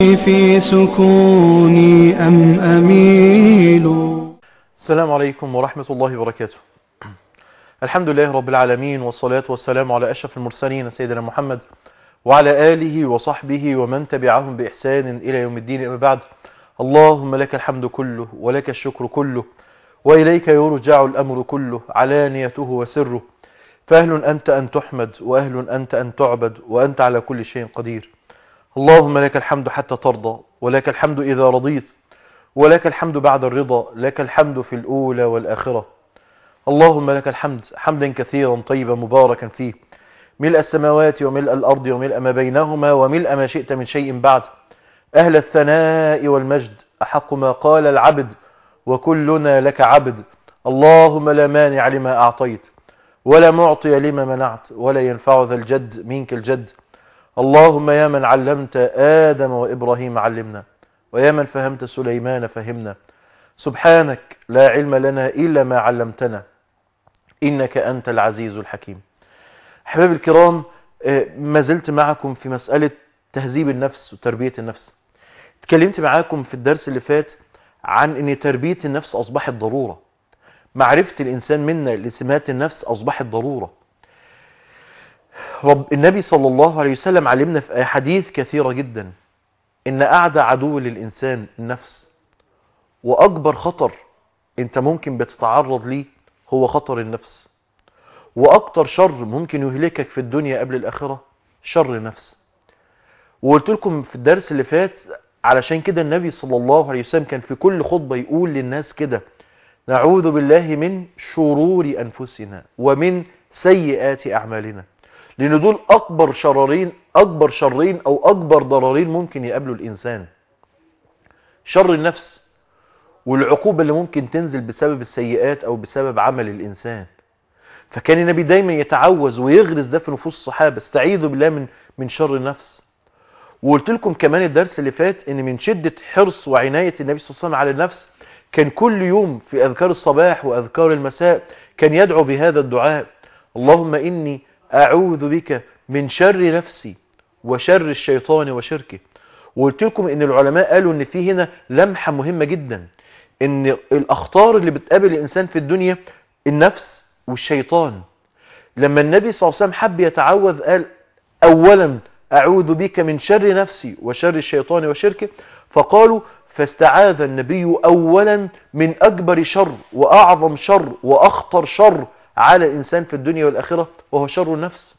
في سكوني أم أميل السلام عليكم ورحمة الله وبركاته الحمد لله رب العالمين والصلاة والسلام على أشرف المرسلين سيدنا محمد وعلى آله وصحبه ومن تبعهم بإحسان إلى يوم الدين أما بعد اللهم لك الحمد كله ولك الشكر كله وإليك يرجع الأمر كله علانيته وسره فأهل أنت أن تحمد وأهل أنت أن تعبد وأنت على كل شيء قدير اللهم لك الحمد حتى ترضى ولك الحمد إذا رضيت ولك الحمد بعد الرضا لك الحمد في الأولى والآخرة اللهم لك الحمد حمدا كثيرا طيبا مباركا فيه ملء السماوات وملء الأرض وملء ما بينهما وملء ما شئت من شيء بعد أهل الثناء والمجد أحق ما قال العبد وكلنا لك عبد اللهم لا مانع لما أعطيت ولا معطي لما منعت ولا ينفع ذا الجد منك الجد اللهم يا من علمت آدم وإبراهيم علمنا ويا من فهمت سليمان فهمنا سبحانك لا علم لنا إلا ما علمتنا إنك أنت العزيز الحكيم أحباب الكرام ما زلت معكم في مسألة تهذيب النفس وتربية النفس اتكلمت معاكم في الدرس اللي فات عن ان تربية النفس اصبحت ضرورة معرفة الانسان منا لسمات النفس اصبحت ضرورة رب النبي صلى الله عليه وسلم علمنا في حديث كثيرة جدا ان اعدى عدو للانسان النفس واكبر خطر انت ممكن بتتعرض ليه هو خطر النفس واكتر شر ممكن يهلكك في الدنيا قبل الاخرة شر النفس وقلت لكم في الدرس اللي فات علشان كده النبي صلى الله عليه وسلم كان في كل خطبة يقول للناس كده نعوذ بالله من شرور أنفسنا ومن سيئات أعمالنا لأن دول أكبر شرارين أكبر شرين أو أكبر ضررين ممكن يقابلوا الإنسان شر النفس والعقوبة اللي ممكن تنزل بسبب السيئات أو بسبب عمل الإنسان فكان النبي دايما يتعوذ ويغرز ده في نفوس الصحابة استعيذوا بالله من من شر النفس وقلت لكم كمان الدرس اللي فات ان من شدة حرص وعناية النبي صلى الله عليه وسلم على النفس كان كل يوم في اذكار الصباح واذكار المساء كان يدعو بهذا الدعاء اللهم اني اعوذ بك من شر نفسي وشر الشيطان وشركه وقلت لكم ان العلماء قالوا ان في هنا لمحة مهمة جدا ان الاخطار اللي بتقابل الانسان في الدنيا النفس والشيطان لما النبي صلى الله عليه وسلم حب يتعوذ قال اولا أعوذ بك من شر نفسي وشر الشيطان وشركه فقالوا فاستعاذ النبي أولا من أكبر شر وأعظم شر وأخطر شر على الإنسان في الدنيا والآخرة وهو شر النفس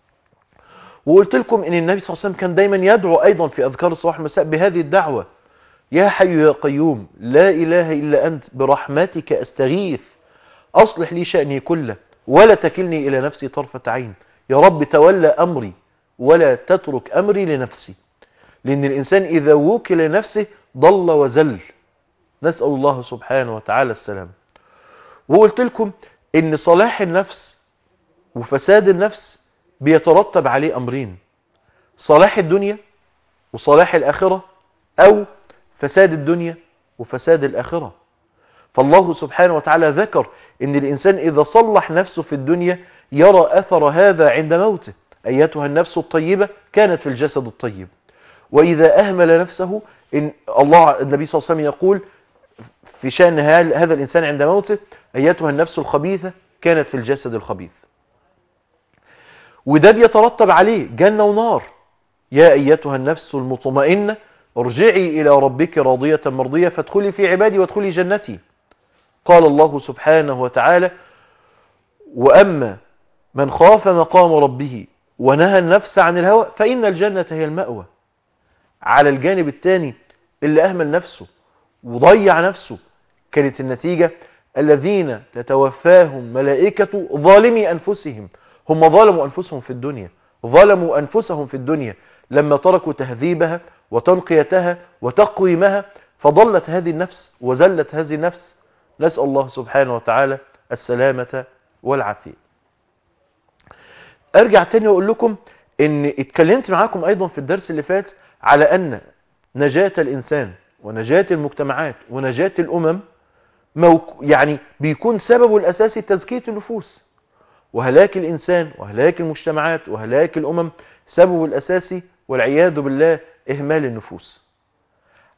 وقلت لكم إن النبي صلى الله عليه وسلم كان دايما يدعو أيضا في أذكار الصباح والمساء بهذه الدعوة يا حي يا قيوم لا إله إلا أنت برحمتك أستغيث أصلح لي شأني كله ولا تكلني إلى نفسي طرفة عين يا رب تولى أمري ولا تترك أمري لنفسي لأن الإنسان إذا وكل لنفسه ضل وزل نسأل الله سبحانه وتعالى السلام وقلت لكم إن صلاح النفس وفساد النفس بيترتب عليه أمرين صلاح الدنيا وصلاح الآخرة أو فساد الدنيا وفساد الآخرة فالله سبحانه وتعالى ذكر إن الإنسان إذا صلح نفسه في الدنيا يرى أثر هذا عند موته أيتها النفس الطيبة كانت في الجسد الطيب وإذا أهمل نفسه إن الله النبي صلى الله عليه وسلم يقول في شأن هذا الإنسان عند موته أيتها النفس الخبيثة كانت في الجسد الخبيث وده بيترتب عليه جنة ونار يا أيتها النفس المطمئنة ارجعي إلى ربك راضية مرضية فادخلي في عبادي وادخلي جنتي قال الله سبحانه وتعالى وأما من خاف مقام ربه ونهى النفس عن الهوى فإن الجنة هي المأوى على الجانب الثاني اللي أهمل نفسه وضيع نفسه كانت النتيجة الذين تتوفاهم ملائكة ظالمي أنفسهم هم ظلموا أنفسهم في الدنيا ظلموا أنفسهم في الدنيا لما تركوا تهذيبها وتنقيتها وتقويمها فضلت هذه النفس وزلت هذه النفس نسأل الله سبحانه وتعالى السلامة والعافية ارجع تاني واقول لكم ان اتكلمت معاكم ايضا في الدرس اللي فات على ان نجاة الانسان ونجاة المجتمعات ونجاة الامم موك يعني بيكون سببه الاساسي تزكية النفوس وهلاك الانسان وهلاك المجتمعات وهلاك الامم سببه الاساسي والعياذ بالله اهمال النفوس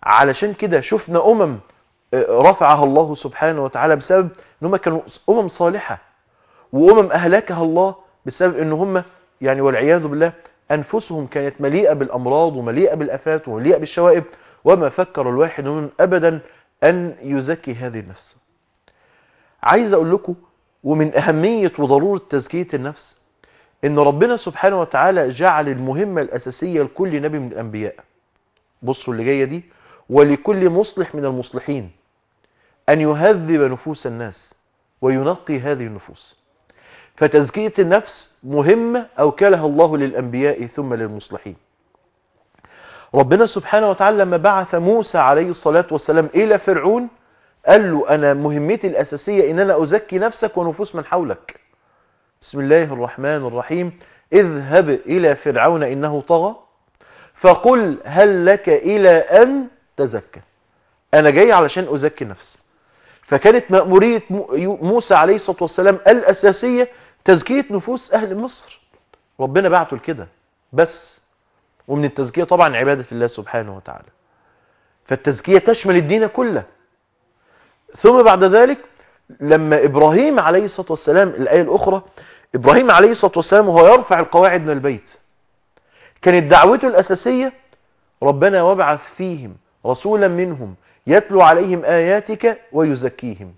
علشان كده شفنا أمم رفعها الله سبحانه وتعالى بسبب ان هم كانوا أمم صالحة وأمم أهلكها الله بسبب ان هم يعني والعياذ بالله أنفسهم كانت مليئة بالأمراض ومليئة بالأفات ومليئة بالشوائب وما فكر الواحد منهم أبدا أن يزكي هذه النفس عايز أقول لكم ومن أهمية وضرورة تزكية النفس إن ربنا سبحانه وتعالى جعل المهمة الأساسية لكل نبي من الأنبياء بصوا اللي جاية دي ولكل مصلح من المصلحين أن يهذب نفوس الناس وينقي هذه النفوس فتزكية النفس مهمة أوكلها الله للأنبياء ثم للمصلحين ربنا سبحانه وتعالى لما بعث موسى عليه الصلاة والسلام إلى فرعون قال له أنا مهمتي الأساسية إن أنا أزكي نفسك ونفوس من حولك بسم الله الرحمن الرحيم اذهب إلى فرعون إنه طغى فقل هل لك إلى أن تزكى أنا جاي علشان أزكي نفسي فكانت مأمورية موسى عليه الصلاة والسلام الأساسية تزكية نفوس أهل مصر ربنا بعته لكده بس ومن التزكية طبعا عبادة الله سبحانه وتعالى فالتزكية تشمل الدين كله ثم بعد ذلك لما إبراهيم عليه الصلاة والسلام الآية الأخرى إبراهيم عليه الصلاة والسلام وهو يرفع القواعد من البيت كانت دعوته الأساسية ربنا وابعث فيهم رسولا منهم يتلو عليهم آياتك ويزكيهم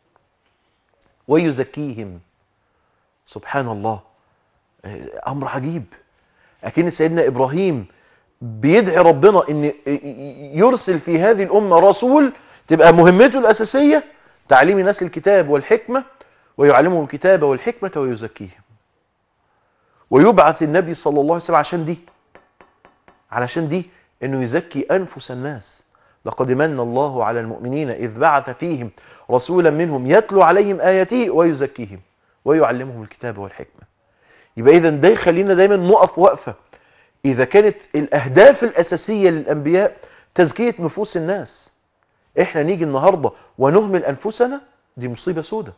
ويزكيهم سبحان الله أمر عجيب أكن سيدنا إبراهيم بيدعي ربنا أن يرسل في هذه الأمة رسول تبقى مهمته الأساسية تعليم الناس الكتاب والحكمة ويعلمهم الكتاب والحكمة ويزكيهم ويبعث النبي صلى الله عليه وسلم عشان دي علشان دي انه يزكي انفس الناس لقد من الله على المؤمنين اذ بعث فيهم رسولا منهم يتلو عليهم اياته ويزكيهم ويعلمهم الكتاب والحكمة يبقى اذا ده يخلينا دايما نقف وقفة اذا كانت الاهداف الاساسية للانبياء تزكية نفوس الناس احنا نيجي النهاردة ونهمل انفسنا دي مصيبة سودة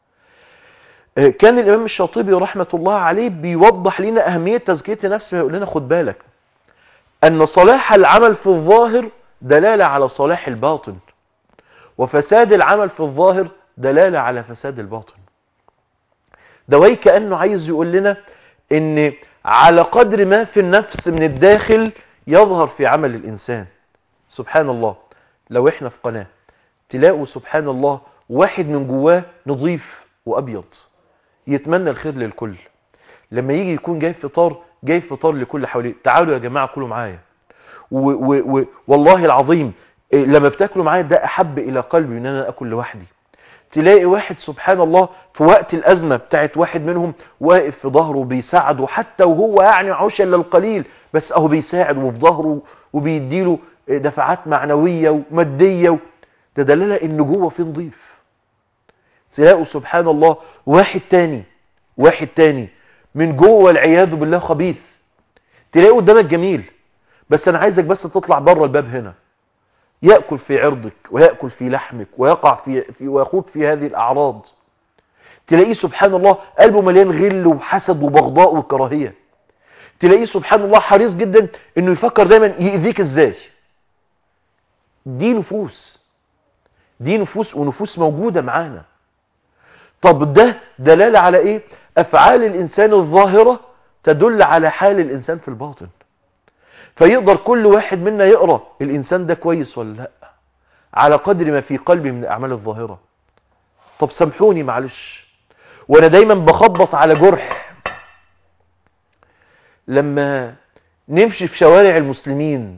كان الامام الشاطبي رحمة الله عليه بيوضح لنا اهمية تزكية النفس ويقول لنا خد بالك ان صلاح العمل في الظاهر دلالة على صلاح الباطن وفساد العمل في الظاهر دلالة على فساد الباطن ده وي كأنه عايز يقول لنا ان على قدر ما في النفس من الداخل يظهر في عمل الانسان سبحان الله لو احنا في قناة تلاقوا سبحان الله واحد من جواه نظيف وابيض يتمنى الخير للكل لما يجي يكون جاي فطار جاي فطار لكل حواليه تعالوا يا جماعة كلوا معايا و و و والله العظيم لما بتاكلوا معايا ده احب الى قلبي ان انا اكل لوحدي تلاقي واحد سبحان الله في وقت الازمة بتاعت واحد منهم واقف في ظهره بيساعده حتى وهو يعني عوش الا القليل بس اهو بيساعد وفي ظهره وبيديله دفعات معنوية ومادية ده دلالة ان جوه في نضيف تلاقوا سبحان الله واحد تاني واحد تاني من جوه العياذ بالله خبيث تلاقيه قدامك جميل بس انا عايزك بس تطلع بره الباب هنا يأكل في عرضك ويأكل في لحمك ويقع في, في ويخوض في هذه الأعراض تلاقيه سبحان الله قلبه مليان غل وحسد وبغضاء وكراهية تلاقيه سبحان الله حريص جدا انه يفكر دايما يأذيك ازاي دي نفوس دي نفوس ونفوس موجودة معانا طب ده دلالة على ايه افعال الانسان الظاهرة تدل على حال الانسان في الباطن فيقدر كل واحد منا يقرأ الانسان ده كويس ولا لا على قدر ما في قلبي من الاعمال الظاهرة طب سامحوني معلش وانا دايما بخبط على جرح لما نمشي في شوارع المسلمين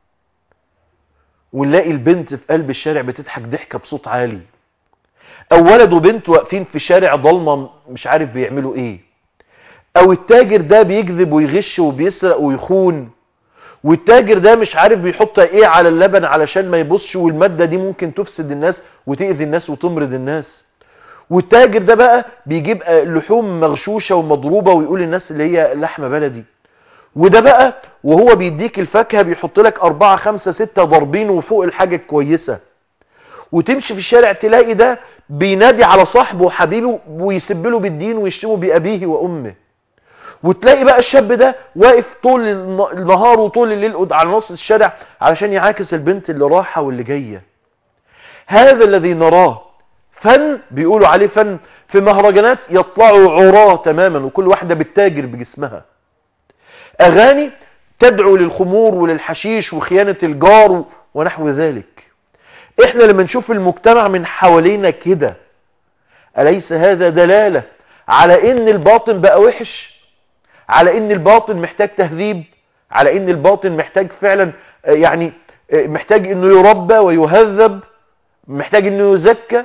ونلاقي البنت في قلب الشارع بتضحك ضحكة بصوت عالي او ولد وبنت واقفين في شارع ضلمة مش عارف بيعملوا ايه او التاجر ده بيكذب ويغش وبيسرق ويخون والتاجر ده مش عارف بيحط ايه على اللبن علشان ما يبصش والمادة دي ممكن تفسد الناس وتأذي الناس وتمرض الناس والتاجر ده بقى بيجيب لحوم مغشوشة ومضروبة ويقول للناس اللي هي لحمة بلدي وده بقى وهو بيديك الفاكهة بيحط لك أربعة خمسة ستة ضربين وفوق الحاجة الكويسة وتمشي في الشارع تلاقي ده بينادي على صاحبه وحبيبه ويسب له بالدين ويشتمه بأبيه وأمه وتلاقي بقى الشاب ده واقف طول الن- النهار وطول الليل قد- على نص الشارع علشان يعاكس البنت اللي رايحه واللي جايه هذا الذي نراه فن بيقولوا عليه فن في مهرجانات يطلعوا عراه تماما وكل واحده بتتاجر بجسمها اغاني تدعو للخمور وللحشيش وخيانه الجار ونحو ذلك احنا لما نشوف المجتمع من حوالينا كده أليس هذا دلالة على ان الباطن بقى وحش على ان الباطن محتاج تهذيب على ان الباطن محتاج فعلا آه، يعني آه، محتاج انه يربى ويهذب محتاج انه يزكى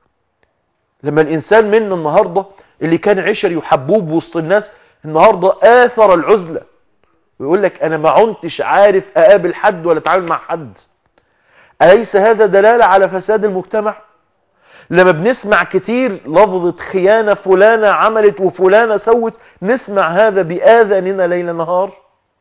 لما الانسان منا النهاردة اللي كان عشري وحبوب وسط الناس النهاردة آثر العزلة ويقول لك انا ما عنتش عارف اقابل حد ولا اتعامل مع حد أليس هذا دلالة على فساد المجتمع لما بنسمع كتير لفظة خيانة فلانة عملت وفلانة سوت نسمع هذا بآذاننا ليل نهار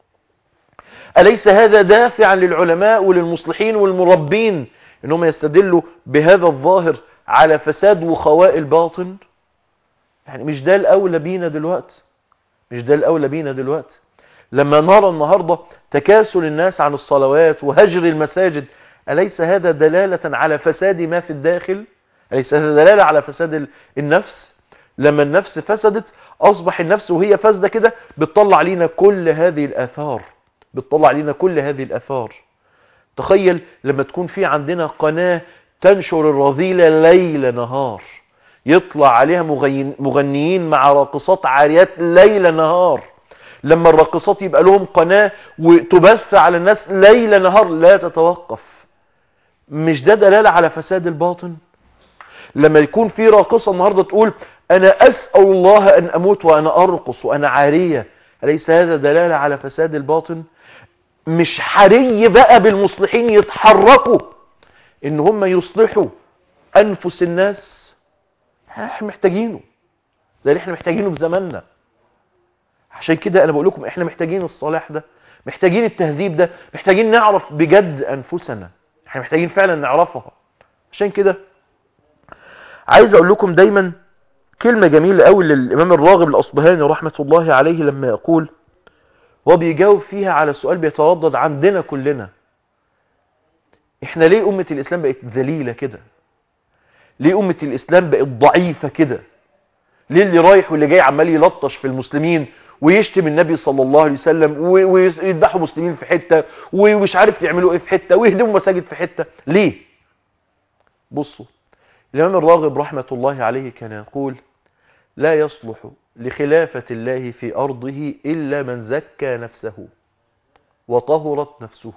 أليس هذا دافعا للعلماء وللمصلحين والمربين انهم يستدلوا بهذا الظاهر على فساد وخواء الباطن يعني مش ده الأولى بينا دلوقتي مش ده الأولى بينا دلوقتي لما نرى النهاردة تكاسل الناس عن الصلوات وهجر المساجد أليس هذا دلالة على فساد ما في الداخل أليس هذا دلالة على فساد ال- النفس لما النفس فسدت أصبح النفس وهي فاسدة كده بتطلع لنا كل هذه الآثار بتطلع لنا كل هذه الآثار تخيل لما تكون في عندنا قناة تنشر الرذيلة ليل نهار يطلع عليها مغين- مغنيين مع راقصات عاريات ليل نهار لما الراقصات يبقى لهم قناة وتبث على الناس ليل نهار لا تتوقف مش ده دلالة على فساد الباطن لما يكون في راقصة النهاردة تقول أنا أسأل الله أن أموت وأنا أرقص وأنا عارية أليس هذا دلالة على فساد الباطن مش حري بقى بالمصلحين يتحركوا إن هم يصلحوا أنفس الناس احنا محتاجينه ده اللي احنا محتاجينه في زماننا عشان كده انا بقول لكم احنا محتاجين الصلاح ده محتاجين التهذيب ده محتاجين نعرف بجد انفسنا احنا محتاجين فعلا نعرفها عشان كده عايز اقول لكم دايما كلمة جميلة قوي للامام الراغب الاصبهاني رحمة الله عليه لما يقول هو بيجاوب فيها على سؤال بيتردد عندنا كلنا احنا ليه امة الاسلام بقت ذليلة كده ليه امة الاسلام بقت ضعيفة كده ليه اللي رايح واللي جاي عمال يلطش في المسلمين ويشتم النبي صلى الله عليه وسلم و- ويذبحوا مسلمين في حتة ومش عارف يعملوا ايه في حتة ويهدموا مساجد في حتة ليه بصوا الإمام الراغب رحمة الله عليه كان يقول لا يصلح لخلافة الله في أرضه إلا من زكى نفسه وطهرت نفسه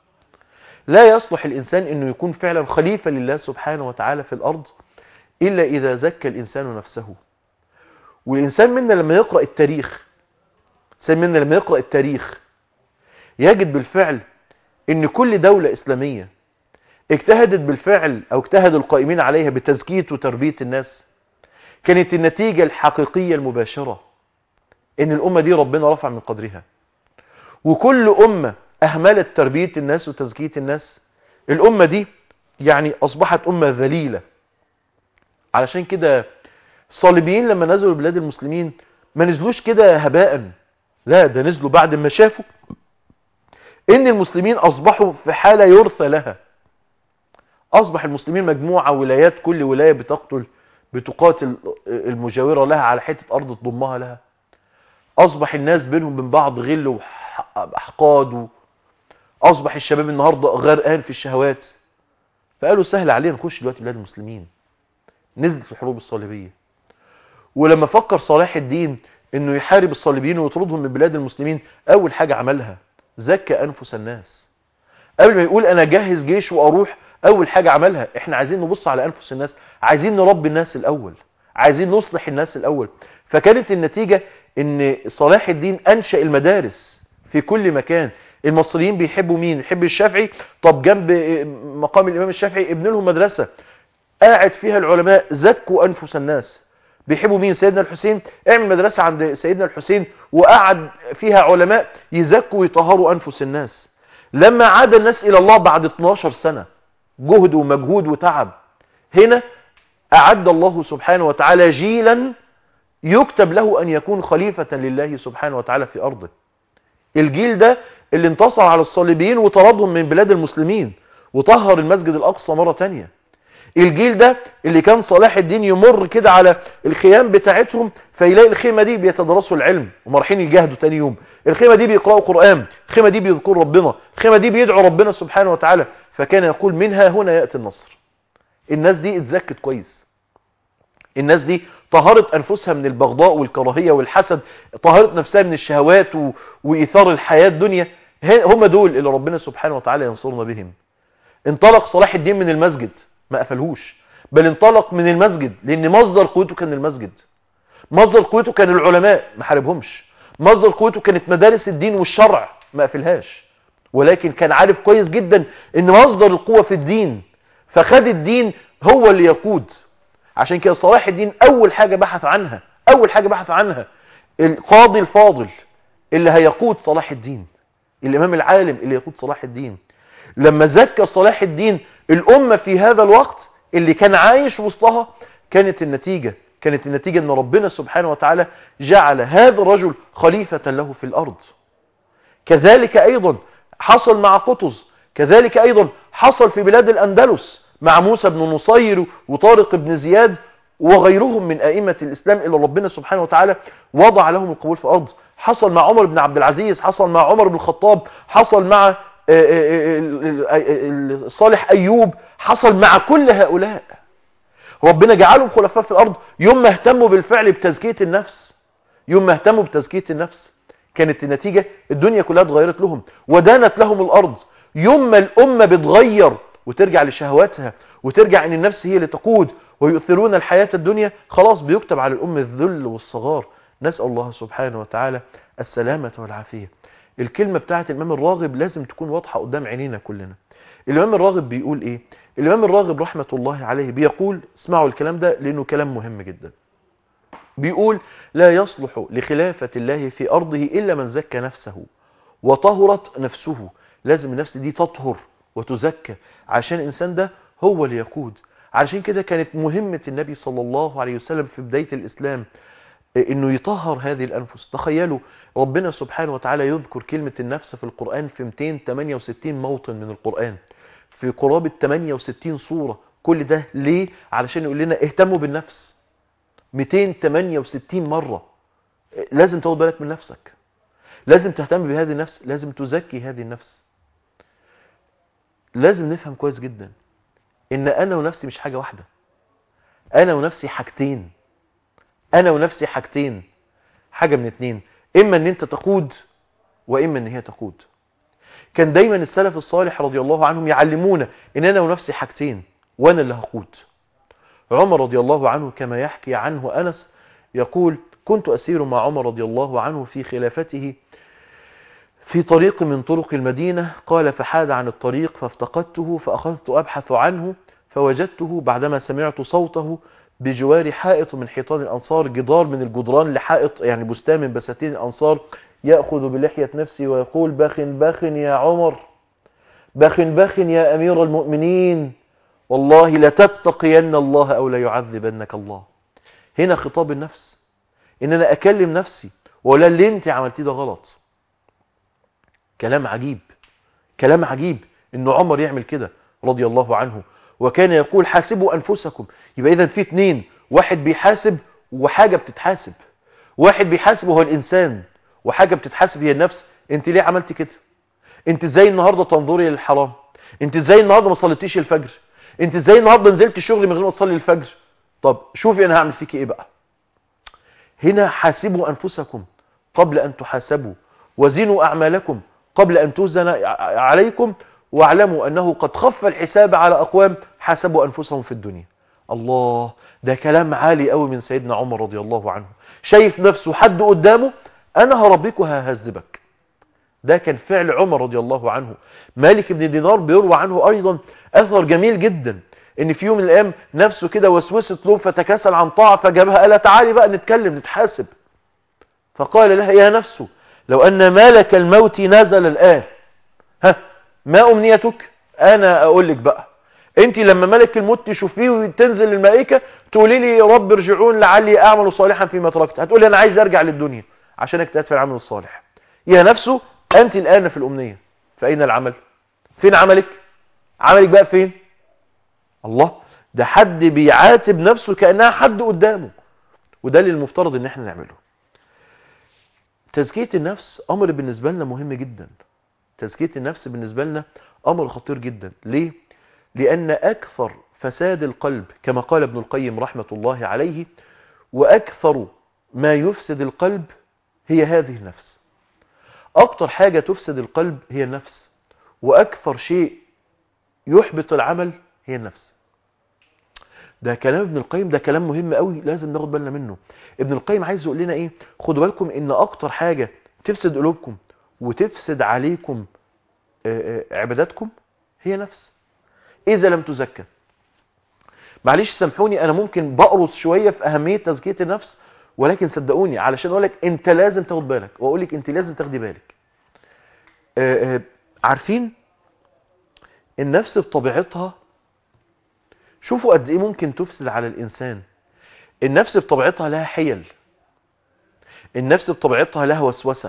لا يصلح الإنسان أنه يكون فعلا خليفة لله سبحانه وتعالى في الأرض إلا إذا زكى الإنسان نفسه والإنسان منا لما يقرأ التاريخ الإنسان منا لما يقرأ التاريخ يجد بالفعل أن كل دولة إسلامية اجتهدت بالفعل أو اجتهد القائمين عليها بتزكية وتربية الناس كانت النتيجة الحقيقية المباشرة ان الأمة دي ربنا رفع من قدرها وكل أمة أهملت تربية الناس وتزكية الناس الأمة دي يعني أصبحت أمة ذليلة علشان كده الصليبيين لما نزلوا بلاد المسلمين ما نزلوش كده هباء لا ده نزلوا بعد ما شافوا ان المسلمين اصبحوا في حالة يرثى لها اصبح المسلمين مجموعة ولايات كل ولاية بتقتل بتقاتل المجاورة لها على حتة ارض تضمها لها اصبح الناس بينهم من بعض غل واحقاد اصبح الشباب النهاردة غرقان في الشهوات فقالوا سهل علينا نخش دلوقتي بلاد المسلمين نزلت الحروب الصليبية ولما فكر صلاح الدين انه يحارب الصليبيين ويطردهم من بلاد المسلمين اول حاجة عملها زكى انفس الناس قبل ما يقول انا جهز جيش واروح اول حاجة عملها احنا عايزين نبص على انفس الناس عايزين نربي الناس الاول عايزين نصلح الناس الاول فكانت النتيجة ان صلاح الدين انشأ المدارس في كل مكان المصريين بيحبوا مين يحب الشافعي طب جنب مقام الامام الشافعي ابن لهم مدرسة قاعد فيها العلماء زكوا انفس الناس بيحبوا مين سيدنا الحسين اعمل مدرسة عند سيدنا الحسين وقعد فيها علماء يزكوا ويطهروا انفس الناس لما عاد الناس الى الله بعد 12 سنة جهد ومجهود وتعب هنا اعد الله سبحانه وتعالى جيلا يكتب له أن يكون خليفة لله سبحانه وتعالى في أرضه الجيل ده اللي انتصر على الصليبيين وطردهم من بلاد المسلمين وطهر المسجد الأقصى مرة تانية الجيل ده اللي كان صلاح الدين يمر كده على الخيام بتاعتهم فيلاقي الخيمة دي بيتدرسوا العلم ومرحين يجاهدوا تاني يوم الخيمة دي بيقرأوا قرآن الخيمة دي بيذكروا ربنا الخيمة دي بيدعوا ربنا سبحانه وتعالى فكان يقول منها هنا يأتي النصر الناس دي اتزكت كويس الناس دي طهرت أنفسها من البغضاء والكراهية والحسد طهرت نفسها من الشهوات و... وإيثار الحياة الدنيا هم دول اللي ربنا سبحانه وتعالى ينصرنا بهم انطلق صلاح الدين من المسجد ما قفلهوش بل انطلق من المسجد لأن مصدر قوته كان المسجد مصدر قوته كان العلماء ما حاربهمش مصدر قوته كانت مدارس الدين والشرع ما قفلهاش ولكن كان عارف كويس جدا ان مصدر القوة في الدين فخد الدين هو اللي يقود عشان كده صلاح الدين اول حاجة بحث عنها اول حاجة بحث عنها القاضي الفاضل اللي هيقود صلاح الدين الامام العالم اللي يقود صلاح الدين لما زكى صلاح الدين الامة في هذا الوقت اللي كان عايش وسطها كانت النتيجة كانت النتيجة ان ربنا سبحانه وتعالى جعل هذا الرجل خليفة له في الارض كذلك ايضا حصل مع قطز كذلك ايضا حصل في بلاد الاندلس مع موسى بن نصير وطارق بن زياد وغيرهم من ائمة الاسلام اللي ربنا سبحانه وتعالى وضع لهم القبول في الارض حصل مع عمر بن عبد العزيز حصل مع عمر بن الخطاب حصل مع صالح ايوب حصل مع كل هؤلاء ربنا جعلهم خلفاء في الارض يوم ما اهتموا بالفعل بتزكية النفس يوم ما اهتموا بتزكية النفس كانت النتيجة الدنيا كلها اتغيرت لهم ودانت لهم الارض يوم ما الامة بتغير وترجع لشهواتها وترجع ان النفس هي اللي تقود ويؤثرون الحياة الدنيا خلاص بيكتب على الامة الذل والصغار نسأل الله سبحانه وتعالى السلامة والعافية الكلمة بتاعت الامام الراغب لازم تكون واضحة قدام عينينا كلنا الامام الراغب بيقول ايه الامام الراغب رحمة الله عليه بيقول اسمعوا الكلام ده لانه كلام مهم جدا بيقول لا يصلح لخلافة الله في أرضه إلا من زكى نفسه وطهرت نفسه لازم النفس دي تطهر وتزكى عشان الإنسان ده هو اللي يقود عشان كده كانت مهمة النبي صلى الله عليه وسلم في بداية الإسلام انه يطهر هذه الانفس تخيلوا ربنا سبحانه وتعالى يذكر كلمة النفس في القرآن في 268 موطن من القرآن في قرابة 68 صورة كل ده ليه علشان يقول لنا اهتموا بالنفس 268 مرة لازم تاخد بالك من نفسك لازم تهتم بهذه النفس لازم تزكي هذه النفس لازم نفهم كويس جدا ان انا ونفسي مش حاجة واحدة انا ونفسي حاجتين انا ونفسي حاجتين حاجة من اتنين اما ان انت تقود واما ان هي تقود كان دايما السلف الصالح رضي الله عنهم يعلمونا ان انا ونفسي حاجتين وانا اللي هقود عمر رضي الله عنه كما يحكي عنه أنس يقول كنت أسير مع عمر رضي الله عنه في خلافته في طريق من طرق المدينة قال فحاد عن الطريق فافتقدته فأخذت أبحث عنه فوجدته بعدما سمعت صوته بجوار حائط من حيطان الأنصار جدار من الجدران لحائط يعني بستان من بساتين الأنصار يأخذ بلحية نفسي ويقول بخ بخ يا عمر بخ بخ يا أمير المؤمنين والله لتتقين الله أو لا يعذبنك الله هنا خطاب النفس إن أنا أكلم نفسي ولا اللي انت عملتيه ده غلط كلام عجيب كلام عجيب إن عمر يعمل كده رضي الله عنه وكان يقول حاسبوا أنفسكم يبقى إذا في اتنين واحد بيحاسب وحاجة بتتحاسب واحد بيحاسب وهو الإنسان وحاجة بتتحاسب هي النفس انت ليه عملت كده انت ازاي النهاردة تنظري للحرام انت ازاي النهاردة ما صليتيش الفجر انت ازاي النهارده نزلت الشغل من غير ما تصلي الفجر طب شوفي انا هعمل فيك ايه بقى هنا حاسبوا انفسكم قبل ان تحاسبوا وزنوا اعمالكم قبل ان توزن عليكم واعلموا انه قد خف الحساب على اقوام حاسبوا انفسهم في الدنيا الله ده كلام عالي قوي من سيدنا عمر رضي الله عنه شايف نفسه حد قدامه انا هربيك وههذبك ده كان فعل عمر رضي الله عنه مالك بن دينار بيروى عنه ايضا اثر جميل جدا ان في يوم من الايام نفسه كده وسوست له فتكاسل عن طاعه فجابها قال تعالي بقى نتكلم نتحاسب فقال لها يا نفس لو ان مالك الموت نزل الان ها ما امنيتك انا اقول لك بقى انت لما ملك الموت تشوفيه وتنزل الملائكه تقولي لي يا رب ارجعون لعلي اعمل صالحا فيما تركت هتقولي انا عايز ارجع للدنيا عشان اجتهد في العمل الصالح يا نفسه انت الان في الامنيه فاين العمل فين عملك عملك بقى فين الله ده حد بيعاتب نفسه كانها حد قدامه وده اللي المفترض ان احنا نعمله تزكيه النفس امر بالنسبه لنا مهم جدا تزكيه النفس بالنسبه لنا امر خطير جدا ليه لان اكثر فساد القلب كما قال ابن القيم رحمه الله عليه واكثر ما يفسد القلب هي هذه النفس اكتر حاجه تفسد القلب هي النفس واكثر شيء يحبط العمل هي النفس ده كلام ابن القيم ده كلام مهم قوي لازم ناخد بالنا منه ابن القيم عايز يقول لنا ايه خدوا بالكم ان اكتر حاجه تفسد قلوبكم وتفسد عليكم آه، آه، عباداتكم هي نفس اذا لم تزكى معلش سامحوني انا ممكن بقرص شويه في اهميه تزكيه النفس ولكن صدقوني علشان اقول لك انت لازم تاخد بالك واقول لك انت لازم تاخدي بالك آه، آه، عارفين النفس بطبيعتها شوفوا قد ايه ممكن تفسد على الانسان النفس بطبيعتها لها حيل النفس بطبيعتها لها وسوسه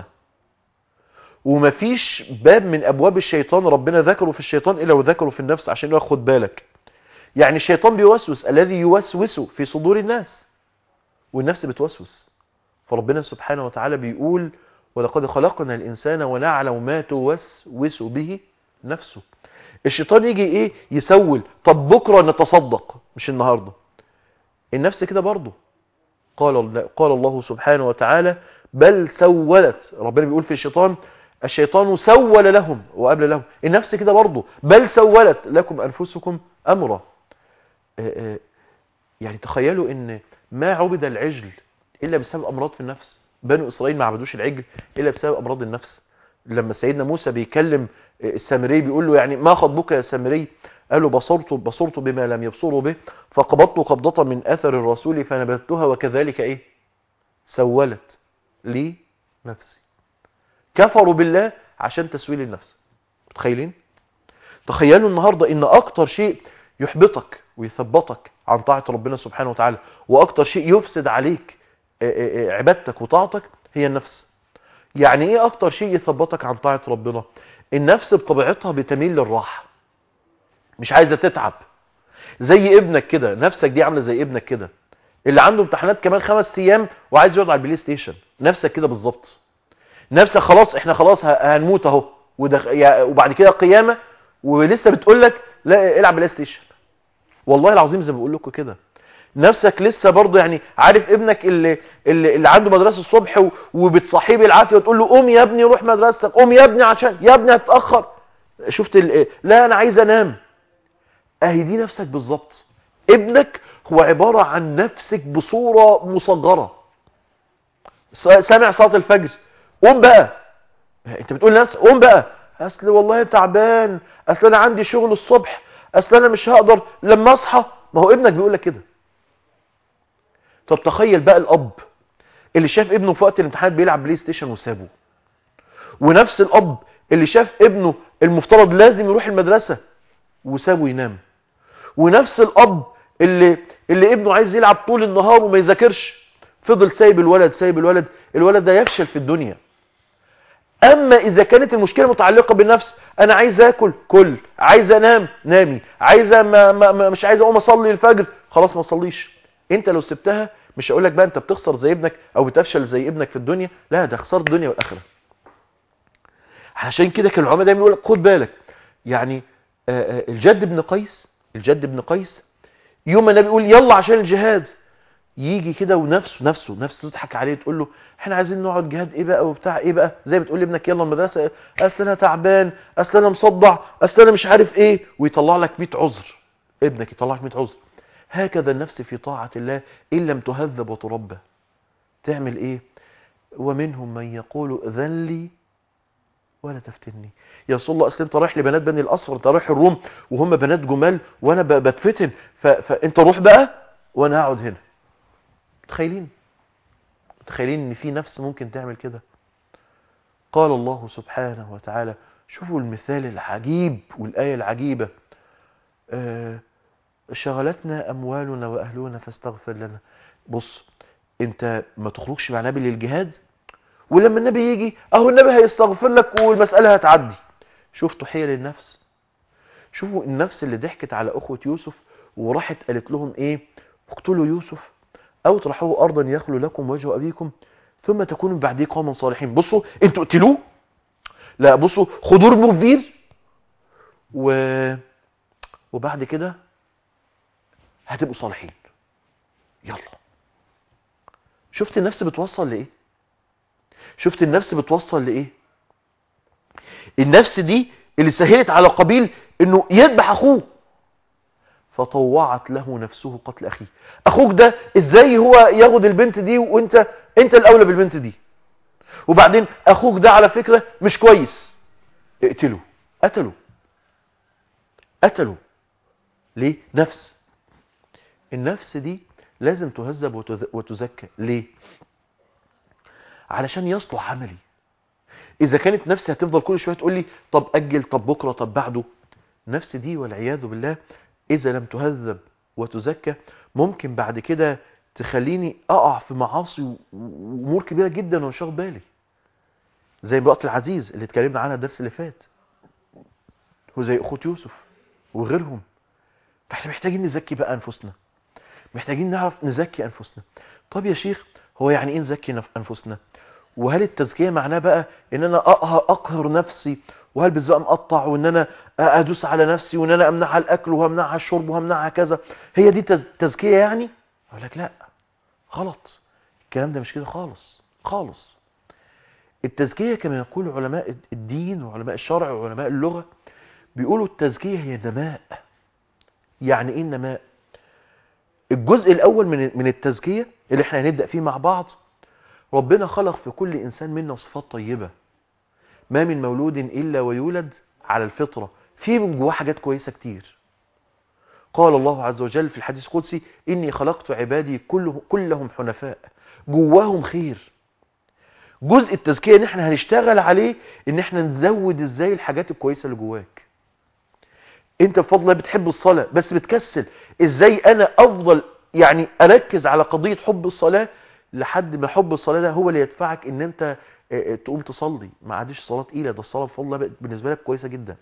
ومفيش باب من ابواب الشيطان ربنا ذكره في الشيطان الا وذكره في النفس عشان ياخد بالك يعني الشيطان بيوسوس الذي يوسوس في صدور الناس والنفس بتوسوس فربنا سبحانه وتعالى بيقول ولقد خلقنا الانسان ونعلم ما توسوس به نفسه الشيطان يجي ايه يسول طب بكره نتصدق مش النهارده النفس كده برضه قال قال الله سبحانه وتعالى بل سولت ربنا بيقول في الشيطان الشيطان سول لهم وقبل لهم النفس كده برضه بل سولت لكم انفسكم امرا آه، آه، يعني تخيلوا ان ما عبد العجل الا بسبب امراض في النفس بنو اسرائيل ما عبدوش العجل الا بسبب امراض النفس لما سيدنا موسى بيكلم السامري بيقول له يعني ما خطبك يا سامري قال له بصرت بصرت بما لم يبصروا به فقبضت قبضة من اثر الرسول فنبذتها وكذلك ايه سولت لي نفسي كفروا بالله عشان تسويل النفس متخيلين تخيلوا النهاردة ان اكتر شيء يحبطك ويثبطك عن طاعة ربنا سبحانه وتعالى واكتر شيء يفسد عليك آه، آه، آه، عبادتك وطاعتك هي النفس يعني ايه اكتر شيء يثبطك عن طاعة ربنا النفس بطبيعتها بتميل للراحة مش عايزة تتعب زي ابنك كده نفسك دي عاملة زي ابنك كده اللي عنده امتحانات كمان خمس ايام وعايز يقعد على البلاي ستيشن نفسك كده بالظبط نفسك خلاص احنا خلاص ه- هنموت اهو ودخ... يا- وبعد كده قيامة ولسه بتقول لك لا العب بلاي ستيشن والله العظيم زي ما بقول لكم كده نفسك لسه برضه يعني عارف ابنك اللي اللي, اللي عنده مدرسه الصبح و- وبتصحيه بالعافيه وتقول له قوم يا ابني روح مدرستك قوم يا ابني عشان يا ابني هتاخر شفت ال... لا انا عايز انام اهي دي نفسك بالظبط ابنك هو عباره عن نفسك بصوره مصغره س- سامع صلاه الفجر قوم بقى انت بتقول لنفسك قوم بقى اصل والله تعبان اصل انا عندي شغل الصبح اصل انا مش هقدر لما اصحى ما هو ابنك بيقول لك كده طب تخيل بقى الاب اللي شاف ابنه في وقت الامتحانات بيلعب بلاي ستيشن وسابه ونفس الاب اللي شاف ابنه المفترض لازم يروح المدرسه وسابه ينام ونفس الاب اللي اللي ابنه عايز يلعب طول النهار وما يذاكرش فضل سايب الولد سايب الولد الولد ده يفشل في الدنيا اما اذا كانت المشكله متعلقه بالنفس انا عايز اكل كل عايز انام نامي عايز ما ما ما مش عايز اقوم اصلي الفجر خلاص ما اصليش انت لو سبتها مش هقول لك بقى انت بتخسر زي ابنك او بتفشل زي ابنك في الدنيا لا ده خساره الدنيا والاخره علشان كده كان العلماء دايما يقول لك خد بالك يعني آه، آه، الجد بن قيس الجد بن قيس يوم ما النبي يقول يلا عشان الجهاد يجي كده ونفسه نفسه نفسه تضحك عليه تقول له احنا عايزين نقعد جهاد ايه بقى وبتاع ايه بقى زي بتقول لابنك يلا المدرسه اصل انا تعبان اصل انا مصدع اصل انا مش عارف ايه ويطلع لك 100 عذر ابنك يطلع لك 100 عذر هكذا النفس في طاعه الله ان لم تهذب وتربى تعمل ايه ومنهم من يقول ذن لي ولا تفتني يا رسول الله اصل انت رايح لبنات بني الاصفر انت رايح الروم وهم بنات جمال وانا ب- بتفتن ف... فانت روح بقى وانا هقعد هنا متخيلين متخيلين ان في نفس ممكن تعمل كده قال الله سبحانه وتعالى شوفوا المثال العجيب والآية العجيبة آه، شغلتنا أموالنا وأهلنا فاستغفر لنا بص انت ما تخرجش مع نبي للجهاد ولما النبي يجي اهو النبي هيستغفر لك والمسألة هتعدي شفتوا حيل النفس شوفوا النفس اللي ضحكت على أخوة يوسف وراحت قالت لهم ايه اقتلوا يوسف او اطرحوه ارضا يخلو لكم وجه ابيكم ثم تكونوا بعديه قوما صالحين بصوا انتوا اقتلوه لا بصوا خدوه ارموه في بير و... وبعد كده هتبقوا صالحين يلا شفت النفس بتوصل لايه شفت النفس بتوصل لايه النفس دي اللي سهلت على قبيل انه يذبح اخوه فطوعت له نفسه قتل اخيه اخوك ده ازاي هو ياخد البنت دي وانت انت الاولى بالبنت دي وبعدين اخوك ده على فكرة مش كويس اقتله قتله قتله ليه نفس النفس دي لازم تهذب وتذ- وتزكى ليه علشان يصلح عملي اذا كانت نفسي هتفضل كل شويه تقول لي طب اجل طب بكره طب بعده نفس دي والعياذ بالله اذا لم تهذب وتزكى ممكن بعد كده تخليني اقع في معاصي و- وامور كبيره جدا وانا مش واخد بالي زي امراه العزيز اللي اتكلمنا عنها الدرس اللي فات وزي اخوة يوسف وغيرهم فاحنا محتاجين نزكي بقى انفسنا محتاجين نعرف نزكي انفسنا طب يا شيخ هو يعني ايه نزكي نف- انفسنا وهل التزكيه معناه بقى ان انا اقهر اقهر نفسي وهلبس بقى مقطع وان انا ادوس على نفسي وان انا امنعها الاكل وهمنعها الشرب وهمنعها كذا هي دي تز- تزكيه يعني اقول لك لا غلط الكلام ده مش كده خالص خالص التزكيه كما يقول علماء الدين وعلماء الشرع وعلماء اللغه بيقولوا التزكيه هي نماء يعني ايه النماء الجزء الاول من من التزكيه اللي احنا هنبدا فيه مع بعض ربنا خلق في كل انسان منا صفات طيبه ما من مولود الا ويولد على الفطره في من جواه حاجات كويسه كتير قال الله عز وجل في الحديث القدسي اني خلقت عبادي كله كلهم حنفاء جواهم خير جزء التزكيه ان احنا هنشتغل عليه ان احنا نزود ازاي الحاجات الكويسه اللي جواك انت بفضل الله بتحب الصلاة بس بتكسل ازاي انا افضل يعني اركز على قضية حب الصلاة لحد ما حب الصلاة ده هو اللي يدفعك ان انت اه، اه، تقوم تصلي ما عادش صلاة تقيلة ده الصلاة بفضل الله بقت بالنسبة لك كويسة جدا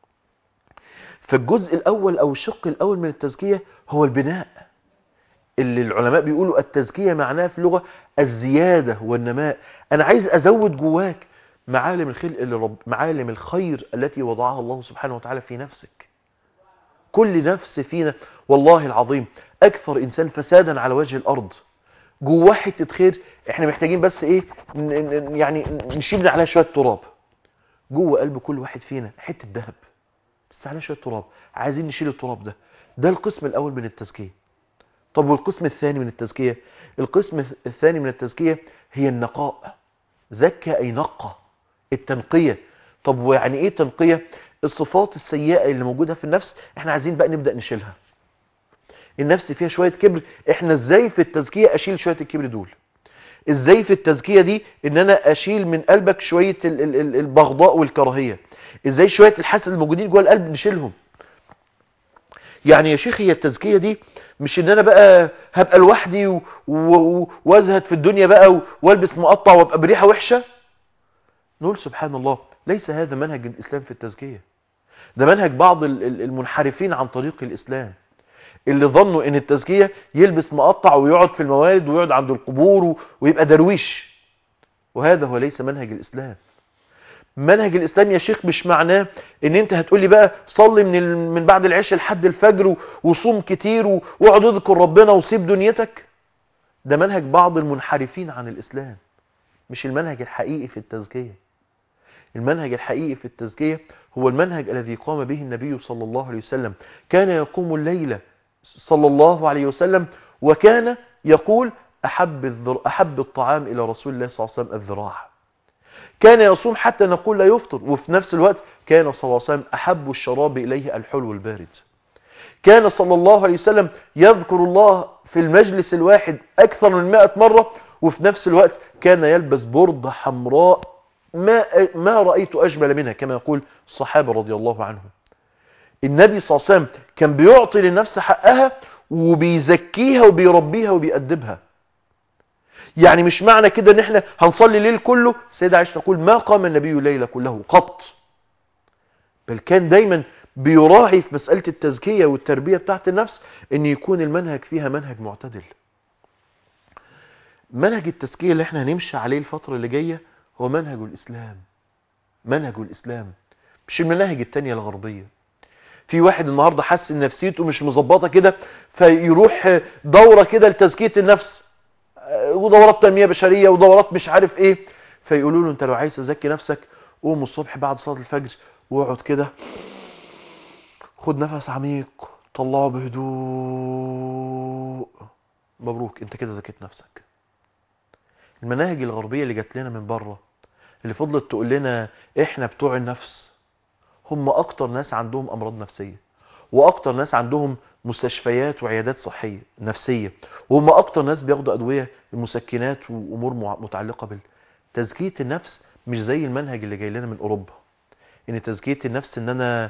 فالجزء الاول او الشق الاول من التزكية هو البناء اللي العلماء بيقولوا التزكية معناها في اللغة الزيادة والنماء انا عايز ازود جواك معالم الخلق اللي رب معالم الخير التي وضعها الله سبحانه وتعالى في نفسك كل نفس فينا والله العظيم اكثر انسان فسادا على وجه الارض جواه حته خير احنا محتاجين بس ايه ن- ن- يعني نشيل عليها شويه تراب جوه قلب كل واحد فينا حته ذهب بس عليها شويه تراب عايزين نشيل التراب ده ده القسم الاول من التزكيه طب والقسم الثاني من التزكيه القسم الثاني من التزكيه هي النقاء زكى اي نقى التنقيه طب ويعني ايه تنقيه الصفات السيئه اللي موجوده في النفس احنا عايزين بقى نبدا نشيلها النفس فيها شويه كبر احنا ازاي في التزكيه اشيل شويه الكبر دول ازاي في التزكيه دي ان انا اشيل من قلبك شويه ال- ال- ال- البغضاء والكراهيه ازاي شويه الحسد الموجودين جوه القلب نشيلهم يعني يا شيخ هي التزكيه دي مش ان انا بقى هبقى لوحدي و- و- وازهد في الدنيا بقى و- والبس مقطع وابقى بريحه وحشه نقول سبحان الله ليس هذا منهج الاسلام في التزكيه ده منهج بعض ال- ال- المنحرفين عن طريق الاسلام اللي ظنوا ان التزكيه يلبس مقطع ويقعد في الموارد ويقعد عند القبور و- ويبقى درويش وهذا هو ليس منهج الاسلام منهج الاسلام يا شيخ مش معناه ان انت هتقولي بقى صلي من ال... من بعد العشاء لحد الفجر و- وصوم كتير و- واقعد اذكر ربنا وسيب دنيتك ده منهج بعض المنحرفين عن الاسلام مش المنهج الحقيقي في التزكيه المنهج الحقيقي في التزكيه هو المنهج الذي قام به النبي صلى الله عليه وسلم كان يقوم الليل صلى الله عليه وسلم وكان يقول أحب, الذر... أحب الطعام إلى رسول الله صلى الله عليه وسلم الذراع كان يصوم حتى نقول لا يفطر وفي نفس الوقت كان صلى الله عليه وسلم أحب الشراب إليه الحلو البارد كان صلى الله عليه وسلم يذكر الله في المجلس الواحد أكثر من مائة مرة وفي نفس الوقت كان يلبس بردة حمراء ما, ما رأيت أجمل منها كما يقول الصحابة رضي الله عنهم النبي صلى الله عليه وسلم كان بيعطي للنفس حقها وبيزكيها وبيربيها وبيأدبها يعني مش معنى كده ان احنا هنصلي الليل كله سيدة عائشة تقول ما قام النبي الليل كله قط بل كان دايما بيراعي في مسألة التزكية والتربية بتاعت النفس ان يكون المنهج فيها منهج معتدل منهج التزكية اللي احنا هنمشي عليه الفترة اللي جاية هو منهج الإسلام منهج الإسلام مش المناهج التانية الغربية في واحد النهاردة حس ان نفسيته مش مظبطة كده فيروح دورة كده لتزكية النفس ودورات تنمية بشرية ودورات مش عارف ايه فيقولوا له انت لو عايز تزكي نفسك قوم الصبح بعد صلاة الفجر واقعد كده خد نفس عميق طلعه بهدوء مبروك انت كده زكيت نفسك المناهج الغربية اللي جات لنا من بره اللي فضلت تقول لنا احنا بتوع النفس هم اكتر ناس عندهم امراض نفسية واكتر ناس عندهم مستشفيات وعيادات صحية نفسية وهم اكتر ناس بياخدوا ادوية مسكنات وامور متعلقة بالتزكية النفس مش زي المنهج اللي جاي لنا من اوروبا ان تزكية النفس ان انا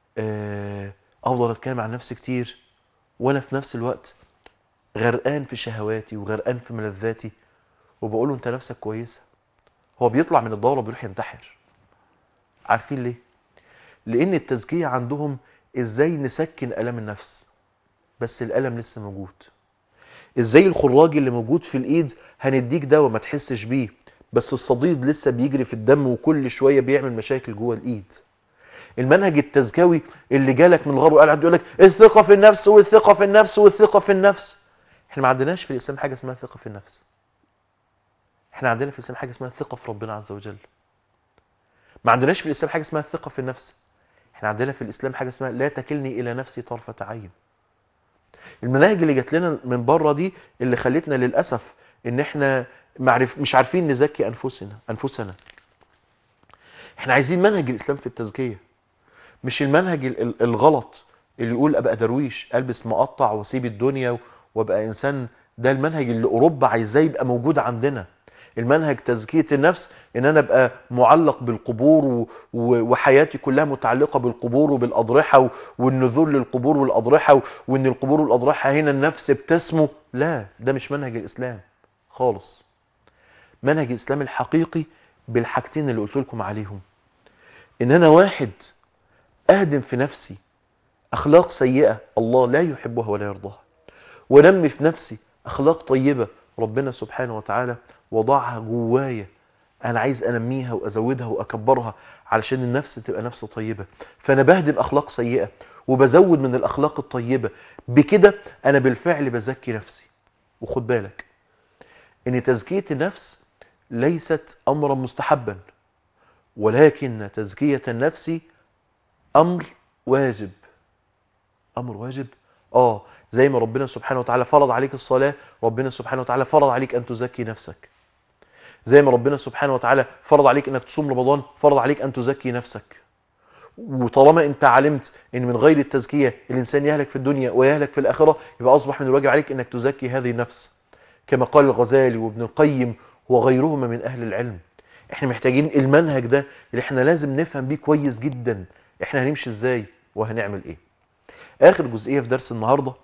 افضل اتكلم عن نفسي كتير وانا في نفس الوقت غرقان في شهواتي وغرقان في ملذاتي وبقول له انت نفسك كويسة هو بيطلع من الدورة بيروح ينتحر عارفين ليه لان التزكية عندهم ازاي نسكن الم النفس بس الالم لسه موجود ازاي الخراج اللي موجود في الايد هنديك دواء ما تحسش بيه بس الصديد لسه بيجري في الدم وكل شوية بيعمل مشاكل جوه الايد المنهج التزكوي اللي جالك من الغرب وقال يقول لك الثقة في النفس والثقة في النفس والثقة في النفس احنا ما عندناش في الاسلام حاجة اسمها ثقة في النفس احنا عندنا في الاسلام حاجة اسمها ثقة في ربنا عز وجل ما عندناش في الاسلام حاجة اسمها الثقة في النفس احنا عندنا في الاسلام حاجة اسمها لا تكلني الى نفسي طرفة عين المناهج اللي جات لنا من بره دي اللي خلتنا للاسف ان احنا معرف مش عارفين نزكي انفسنا انفسنا احنا عايزين منهج الاسلام في التزكيه مش المنهج الغلط اللي يقول ابقى درويش البس مقطع واسيب الدنيا وابقى انسان ده المنهج اللي اوروبا عايزاه يبقى موجود عندنا المنهج تزكية النفس ان انا ابقى معلق بالقبور وحياتي كلها متعلقة بالقبور وبالاضرحة والنذور للقبور والاضرحة وان القبور والاضرحة هنا النفس بتسمو لا ده مش منهج الاسلام خالص منهج الاسلام الحقيقي بالحاجتين اللي قلت لكم عليهم ان انا واحد اهدم في نفسي اخلاق سيئة الله لا يحبها ولا يرضاها ونمي في نفسي اخلاق طيبة ربنا سبحانه وتعالى وضعها جوايا انا عايز انميها وازودها واكبرها علشان النفس تبقى نفس طيبة فانا بهدم اخلاق سيئة وبزود من الاخلاق الطيبة بكده انا بالفعل بزكي نفسي وخد بالك ان تزكية النفس ليست امرا مستحبا ولكن تزكية النفس امر واجب امر واجب اه زي ما ربنا سبحانه وتعالى فرض عليك الصلاة ربنا سبحانه وتعالى فرض عليك ان تزكي نفسك زي ما ربنا سبحانه وتعالى فرض عليك انك تصوم رمضان فرض عليك ان تزكي نفسك وطالما انت علمت ان من غير التزكية الانسان يهلك في الدنيا ويهلك في الاخرة يبقى اصبح من الواجب عليك انك تزكي هذه النفس كما قال الغزالي وابن القيم وغيرهما من اهل العلم احنا محتاجين المنهج ده اللي احنا لازم نفهم بيه كويس جدا احنا هنمشي ازاي وهنعمل ايه اخر جزئية في درس النهاردة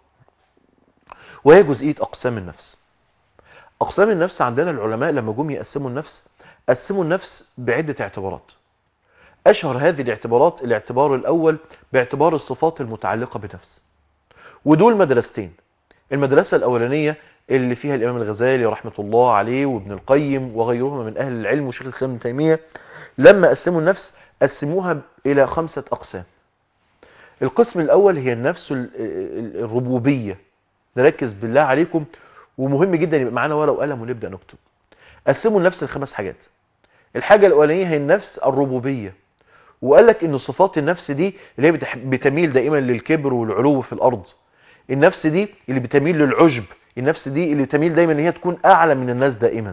وهي جزئية اقسام النفس اقسام النفس عندنا العلماء لما جم يقسموا النفس قسموا النفس بعدة اعتبارات اشهر هذه الاعتبارات الاعتبار الاول باعتبار الصفات المتعلقة بنفس ودول مدرستين المدرسة الاولانية اللي فيها الامام الغزالي رحمة الله عليه وابن القيم وغيرهما من اهل العلم وشيخ الاسلام ابن تيمية لما قسموا النفس قسموها الى خمسة اقسام القسم الاول هي النفس الربوبية نركز بالله عليكم ومهم جدا يبقى معانا ورقه وقلم ونبدا نكتب قسموا النفس لخمس حاجات الحاجه الاولانيه هي النفس الربوبيه وقال لك ان صفات النفس دي اللي هي بتميل دائما للكبر والعلو في الارض النفس دي اللي بتميل للعجب النفس دي اللي تميل دايما ان هي تكون اعلى من الناس دائما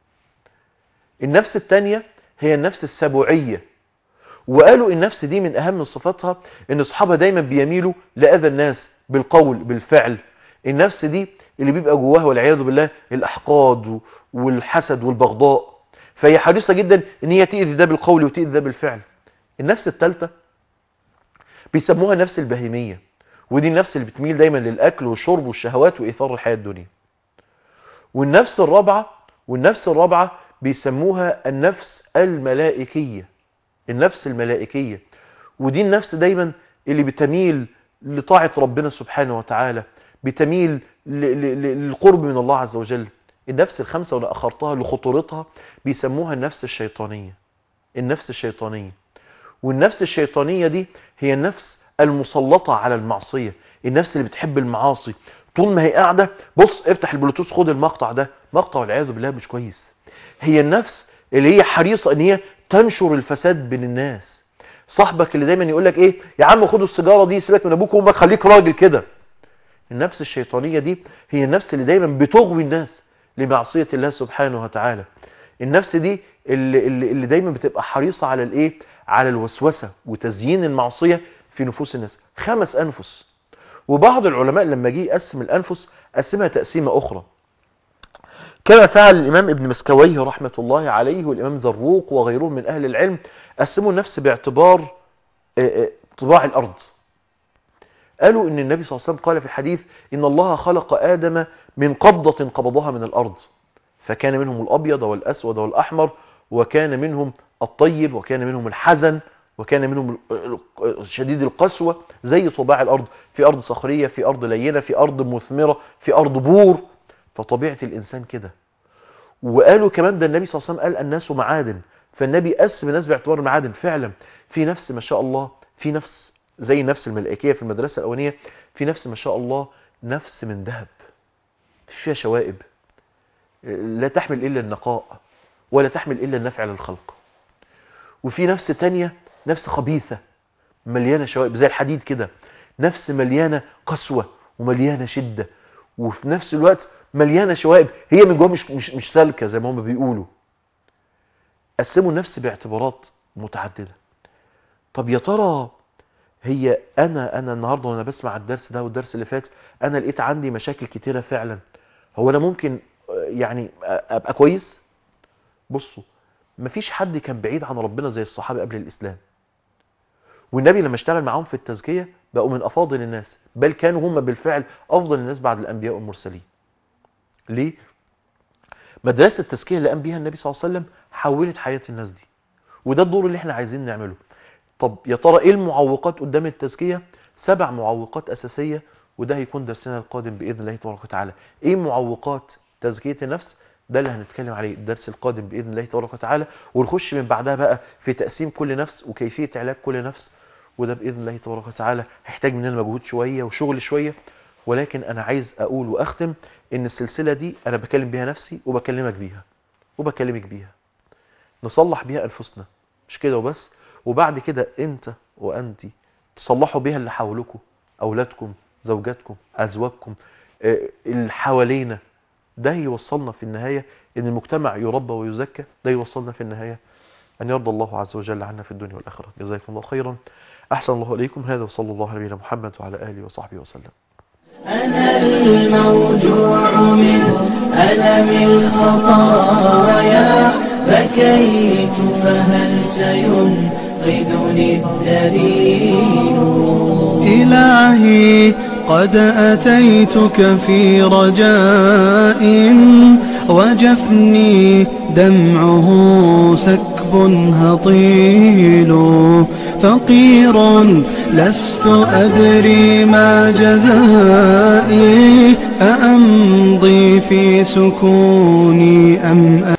النفس الثانيه هي النفس السبوعيه وقالوا النفس دي من اهم صفاتها ان اصحابها دايما بيميلوا لاذى الناس بالقول بالفعل النفس دي اللي بيبقى جواها والعياذ بالله الاحقاد والحسد والبغضاء فهي حريصه جدا ان هي تاذي ده بالقول وتاذي ده بالفعل النفس الثالثه بيسموها النفس البهيمية ودي النفس اللي بتميل دايما للأكل والشرب والشهوات وإثار الحياة الدنيا والنفس الرابعة والنفس الرابعة بيسموها النفس الملائكية النفس الملائكية ودي النفس دايما اللي بتميل لطاعة ربنا سبحانه وتعالى بتميل للقرب من الله عز وجل النفس الخمسة ولا أخرتها لخطورتها بيسموها النفس الشيطانية النفس الشيطانية والنفس الشيطانية دي هي النفس المسلطة على المعصية النفس اللي بتحب المعاصي طول ما هي قاعدة بص افتح البلوتوث خد المقطع ده مقطع والعياذ بالله مش كويس هي النفس اللي هي حريصة ان هي تنشر الفساد بين الناس صاحبك اللي دايما يقول لك ايه يا عم خد السيجاره دي سيبك من ابوك وامك خليك راجل كده النفس الشيطانيه دي هي النفس اللي دايما بتغوي الناس لمعصيه الله سبحانه وتعالى النفس دي اللي, اللي, اللي دايما بتبقى حريصه على الايه على الوسوسه وتزيين المعصيه في نفوس الناس خمس انفس وبعض العلماء لما جه يقسم الانفس قسمها تقسيمه اخرى كما فعل الإمام ابن مسكويه رحمة الله عليه والإمام زروق وغيرهم من أهل العلم قسموا النفس باعتبار طباع الأرض قالوا إن النبي صلى الله عليه وسلم قال في الحديث إن الله خلق آدم من قبضة قبضها من الأرض فكان منهم الأبيض والأسود والأحمر وكان منهم الطيب وكان منهم الحزن وكان منهم شديد القسوة زي طباع الأرض في أرض صخرية في أرض لينة في أرض مثمرة في أرض بور فطبيعة الإنسان كده وقالوا كمان ده النبي صلى الله عليه وسلم قال الناس معادن فالنبي قسم الناس باعتبار المعادن فعلا في نفس ما شاء الله في نفس زي النفس الملائكية في المدرسة الأولانية في نفس ما شاء الله نفس من ذهب فيها شوائب لا تحمل إلا النقاء ولا تحمل إلا النفع للخلق وفي نفس تانية نفس خبيثة مليانة شوائب زي الحديد كده نفس مليانة قسوة ومليانة شدة وفي نفس الوقت مليانة شوائب هي من جوه مش, مش, مش سالكة زي ما هم بيقولوا قسموا النفس باعتبارات متعددة طب يا ترى هي انا انا النهارده وانا بسمع الدرس ده والدرس اللي فات انا لقيت عندي مشاكل كتيره فعلا هو انا ممكن يعني ابقى كويس بصوا مفيش حد كان بعيد عن ربنا زي الصحابه قبل الاسلام والنبي لما اشتغل معاهم في التزكيه بقوا من افاضل الناس بل كانوا هم بالفعل افضل الناس بعد الانبياء والمرسلين ليه مدرسه التزكيه اللي قام بيها النبي صلى الله عليه وسلم حولت حياه الناس دي وده الدور اللي احنا عايزين نعمله طب يا ترى ايه المعوقات قدام التزكيه سبع معوقات اساسيه وده هيكون درسنا القادم باذن الله تبارك وتعالى ايه معوقات تزكيه النفس ده اللي هنتكلم عليه الدرس القادم باذن الله تبارك وتعالى ونخش من بعدها بقى في تقسيم كل نفس وكيفيه علاج كل نفس وده باذن الله تبارك وتعالى هيحتاج مننا مجهود شويه وشغل شويه ولكن انا عايز اقول واختم ان السلسله دي انا بكلم بيها نفسي وبكلمك بيها وبكلمك بيها نصلح بيها انفسنا مش كده وبس وبعد كده انت وانت تصلحوا بيها اللي حولكم اولادكم زوجاتكم ازواجكم اللي حوالينا ده يوصلنا في النهاية ان المجتمع يربى ويزكى ده يوصلنا في النهاية ان يرضى الله عز وجل عنا في الدنيا والآخرة جزاكم الله خيرا احسن الله اليكم هذا وصلى الله على نبينا محمد وعلى اله وصحبه وسلم أنا الموجوع من ألم الخطايا بكيت فهل سينقذني الدليل إلهي قد أتيتك في رجاء وجفني دمعه سكب هطيل فقير لست أدري ما جزائي أأمضي في سكوني أم